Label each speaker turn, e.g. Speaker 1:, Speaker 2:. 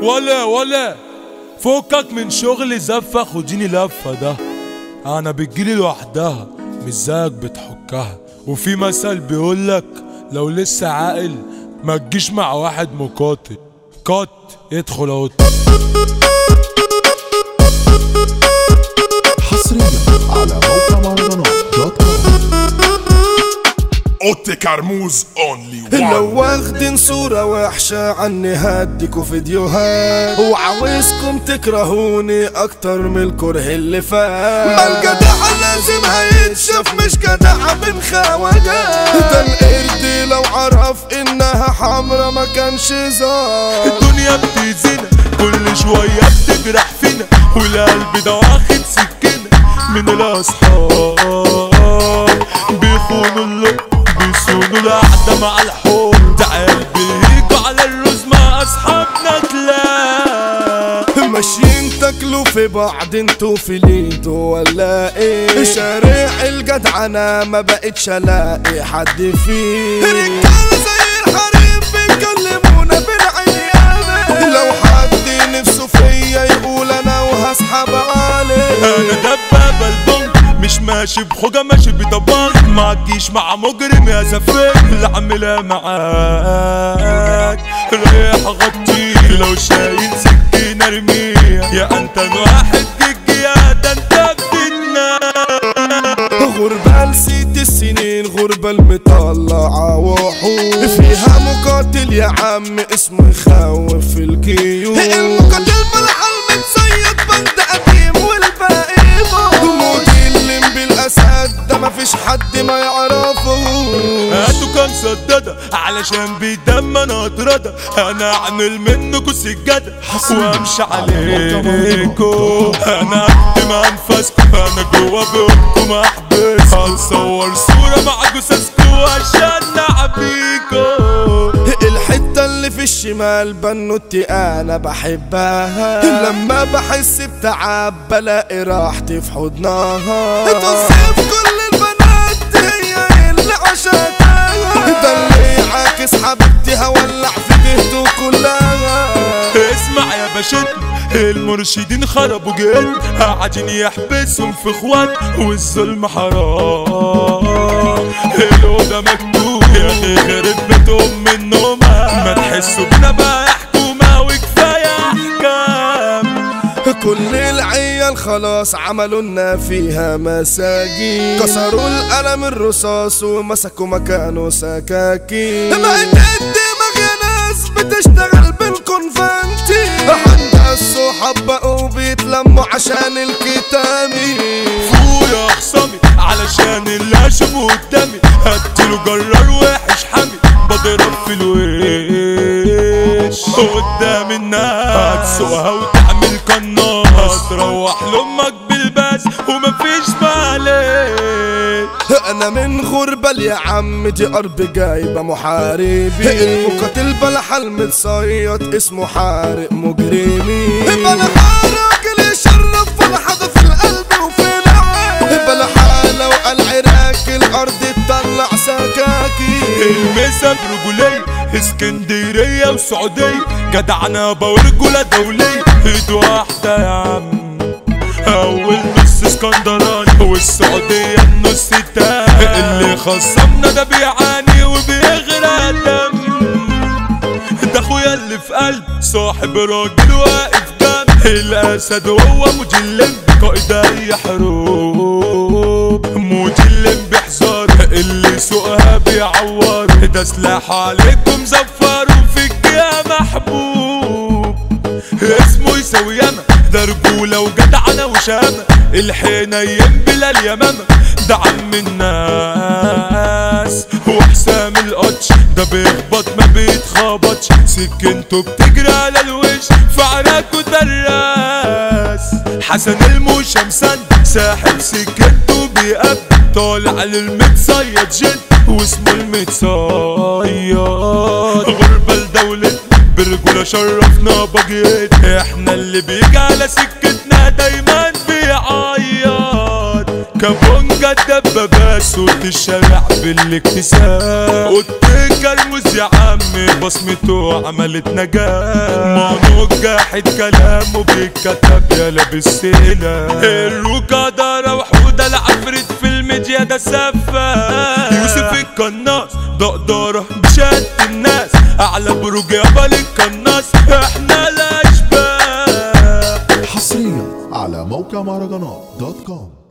Speaker 1: ولا ولا فكك من شغل زفة خديني لفة ده انا بتجيلي لوحدها مش زيك بتحكها وفي مثل بيقولك لو لسه عاقل ما تجيش مع واحد مقاتل كات ادخل اهو
Speaker 2: حصريا على موقع مهرجانات دوت كوم
Speaker 3: اوتي كرموز اونلي
Speaker 4: لو
Speaker 3: وان
Speaker 4: واخدين صورة وحشة عني هديكوا فيديوهات وعاوزكم تكرهوني اكتر من الكره اللي فات ما الجدع لازم هيتشاف مش جدع من خواجات ده القرد لو عرف انها حمرا ما كانش زار
Speaker 1: الدنيا بتزينا كل شوية بتجرح فينا والقلب ده واخد سكينة من الأصحاب بيخونوا اللب بيصونوا القعدة مع الحب تعال بيجوا على الرز مع أصحابنا تلاقي
Speaker 4: ماشيين تاكلوا في بعض انتوا في ليدو ولا ايه شارع الجدعنة ما بقتش الاقي حد فيه رجالة زي الحريم بيكلمونا بالعيامة لو حد نفسه فيا يقول انا وهسحب عليه
Speaker 1: انا دبابة البنك مش ماشي بحجة ماشي بطباخ ما تجيش مع مجرم يا سفيه اللي عاملها معاك رايح اغطيه لو شايل سكينة ارميها يا انت واحد جيج يا ده انت بدنا
Speaker 4: غربة لست السنين غربة المطلعة وحوش فيها مقاتل يا عم اسمه يخوف الكيوش المقاتل ملحة المتصيد بند قديم والباقي موديل بالاسد ده مفيش حد ما يعرفه
Speaker 1: هاتوا كام سدادة علشان بيدم انا اتردى انا اعمل منكوا سجادة وامشي عليكوا انا قد ما انفاسكوا انا جوا بيوتكم احبس هنصور صورة مع جثثكوا عشان نعبيكوا
Speaker 4: الحتة اللي في الشمال بنوتي انا بحبها لما بحس بتعب بلاقي راحتي في حضنها تصيف كل البنات هي اللي عشتها ده اللي عاكس حبيبتي هولع في دهته كلها
Speaker 1: اسمع يا باشا المرشدين خربوا جد قاعدين يحبسهم في اخوات والظلم حرام الأوضة مكتوب يا اخي خرب بيتهم من نومها ما تحسوا بنا بقى يا حكومة وكفاية احكام
Speaker 4: كل العيال خلاص عملوا لنا فيها مساجين كسروا القلم الرصاص ومسكوا مكانه سكاكين بقت الدماغ يا ناس بتشتغل بالكونفانتي حتى الصحاب بقوا بيتلموا عشان الكتامي
Speaker 1: فوق يا خصامي علشان اللي اشوفه قدامي هديله جرار وحش حامي بضرب في الوش قدام الناس هتسوقها وتعمل قناص تروح لامك بالباس ومفيش معلش
Speaker 4: انا من غربة يا عم دي ارض جايبة محاربين المقاتل بلح المتصيد اسمه حارق مجرمين بلح راجل يشرف فرحة في القلب وفي العين بلح لو قال عراك الارض تطلع سكاكين
Speaker 1: المسا برجولية اسكندرية وسعودية جدعنا برجولة دولية ايد واحدة يا عم اول نص اسكندراني والسعودية النص التاني اللي خصمنا ده بيعاني وبيغرق دم ده اخويا اللي في قلب صاحب راجل واقف جنب الاسد وهو مجلم قائد اي حروب مجلم بحذار اللي سوقها بيعور ده سلاح عليكم زفر وفي الجهه محبوب اسمه يساوي ياما ده رجولة وجدعنة وشامة الحنين بلا اليمامة ده عم الناس وحسام القطش ده بيخبط ما بيتخبطش سكنته بتجري على الوش في عراكه دراس حسن المشمسن ساحب سكنته بيقب طالع للمتصيد جد واسمه المتصيد غربة لدولة برجولة شرفنا بجيت احنا اللي بيجي على سكتنا دايما بيعيط كابونجا الدبابات صوت الشارع بالاكتساب اوتيكا الموز يا عمي بصمته عملت نجاة مانو جاحد كلامه بيتكتب يالا بالسلة الروكا دارة وحودة العفريت في الميديا ده سفة يوسف القناص دقدرة بشهادة الناس أعلى بروج يابا القناص احنا الأشباح
Speaker 2: حصريا على موقع مهرجانات دوت كوم